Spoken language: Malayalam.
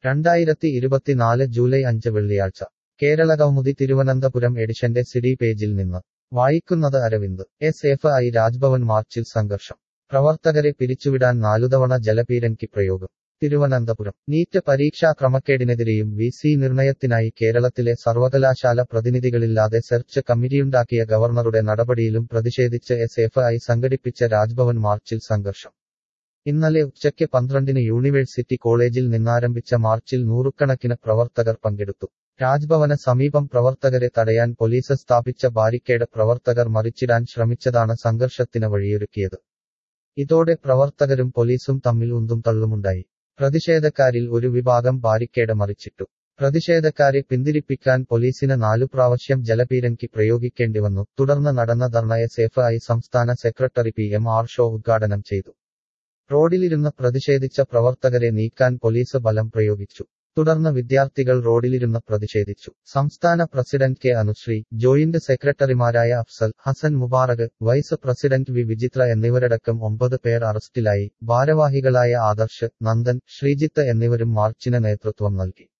രണ്ടായിരത്തി ഇരുപത്തിനാല് ജൂലൈ അഞ്ച് വെള്ളിയാഴ്ച കേരള കൗമുദി തിരുവനന്തപുരം എഡിഷന്റെ സിഡി പേജിൽ നിന്ന് വായിക്കുന്നത് Aravind S F I Raj Bhavan മാർച്ചിൽ സംഘർഷം പ്രവർത്തകരെ പിരിച്ചുവിടാൻ നാലുതവണ ജലപീരങ്കി പ്രയോഗം തിരുവനന്തപുരം നീറ്റ് പരീക്ഷാ ക്രമക്കേടിനെതിരെയും വി സി നിർണയത്തിനായി കേരളത്തിലെ സർവകലാശാല പ്രതിനിധികളില്ലാതെ സെർച്ച് കമ്മിറ്റിയുണ്ടാക്കിയ ഗവർണറുടെ നടപടിയിലും പ്രതിഷേധിച്ച് എസ് എഫ് ഐ സംഘടിപ്പിച്ച രാജ്ഭവൻ മാർച്ചിൽ സംഘർഷം ഇന്നലെ ഉച്ചയ്ക്ക് പന്ത്രണ്ടിന് യൂണിവേഴ്സിറ്റി കോളേജിൽ നിന്നാരംഭിച്ച മാർച്ചിൽ നൂറുകണക്കിന് പ്രവർത്തകർ പങ്കെടുത്തു രാജ്ഭവന് സമീപം പ്രവർത്തകരെ തടയാൻ പോലീസ് സ്ഥാപിച്ച ബാരിക്കേഡ് പ്രവർത്തകർ മറിച്ചിടാൻ ശ്രമിച്ചതാണ് സംഘർഷത്തിന് വഴിയൊരുക്കിയത് ഇതോടെ പ്രവർത്തകരും പോലീസും തമ്മിൽ ഉന്തും തള്ളുമുണ്ടായി പ്രതിഷേധക്കാരിൽ ഒരു വിഭാഗം ബാരിക്കേഡ് മറിച്ചിട്ടു പ്രതിഷേധക്കാരെ പിന്തിരിപ്പിക്കാൻ പോലീസിന് നാലു പ്രാവശ്യം ജലപീരങ്കി പ്രയോഗിക്കേണ്ടി വന്നു തുടർന്ന് നടന്ന ധർണ എസ് എഫ് ഐ സംസ്ഥാന സെക്രട്ടറി പി എം ആർ ഷോ ഉദ്ഘാടനം ചെയ്തു റോഡിലിരുന്ന് പ്രതിഷേധിച്ച പ്രവർത്തകരെ നീക്കാൻ പോലീസ് ബലം പ്രയോഗിച്ചു തുടർന്ന് വിദ്യാർത്ഥികൾ റോഡിലിരുന്ന് പ്രതിഷേധിച്ചു സംസ്ഥാന പ്രസിഡന്റ് കെ അനുശ്രീ ജോയിന്റ് സെക്രട്ടറിമാരായ Afsal Hassan Mubarak vice president V Vichithra എന്നിവരടക്കം ഒമ്പത് പേർ അറസ്റ്റിലായി ഭാരവാഹികളായ ആദർശ് നന്ദൻ ശ്രീജിത്ത് എന്നിവരും മാർച്ചിന് നേതൃത്വം നൽകി